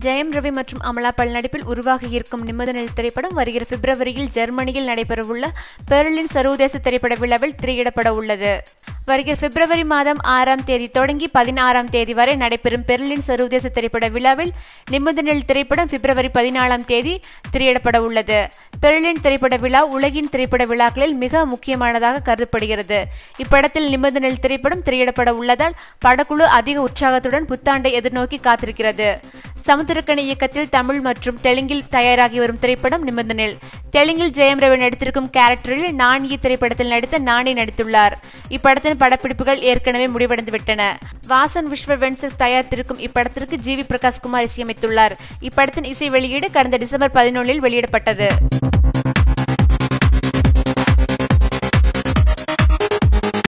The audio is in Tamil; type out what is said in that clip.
ஜெயம் ரவி மற்றும் அமலா பல் நடிப்பில் உருவாகியிருக்கும் நிம்மதனில் திரைப்படம் வருகிற பிப்ரவரியில் ஜெர்மனியில் நடைபெறவுள்ள பெர்லின் சர்வதேச திரைப்பட விழாவில் திரையிடப்பட உள்ளது வருகிற பிப்ரவரி மாதம் ஆறாம் தேதி தொடங்கி பதினாறாம் தேதி வரை நடைபெறும் பெர்லின் சர்வதேச திரைப்பட விழாவில் நிம்மதனில் திரைப்படம் பிப்ரவரி பதினாலாம் தேதி திரையிடப்பட உள்ளது பெர்லின் திரைப்பட விழா உலகின் திரைப்பட விழாக்களில் மிக முக்கியமானதாக கருதப்படுகிறது இப்படத்தில் நிம்மதனில் திரைப்படம் திரையிடப்பட உள்ளதால் படக்குழு அதிக உற்சாகத்துடன் புத்தாண்டை எதிர்நோக்கி காத்திருக்கிறது சமுத்திரக்கணி இயக்கத்தில் தமிழ் மற்றும் தெலுங்கில் தயாராகி வரும் திரைப்படம் நிபந்தனில் தெலுங்கில் ஜெயம் ரவி நடித்திருக்கும் கேரக்டரில் நாணி திரைப்படத்தில் நடித்த நாணி நடித்துள்ளார் இப்படத்தின் படப்பிடிப்புகள் ஏற்கனவே முடிவடைந்துவிட்டன வாசன் விஸ்வ வென்சஸ் தயாரித்திருக்கும் இப்படத்திற்கு ஜி வி பிரகாஷ் குமார் இசையமைத்துள்ளார் இப்படத்தின் இசை வெளியீடு கடந்த டிசம்பர் பதினொன்றில் வெளியிடப்பட்டது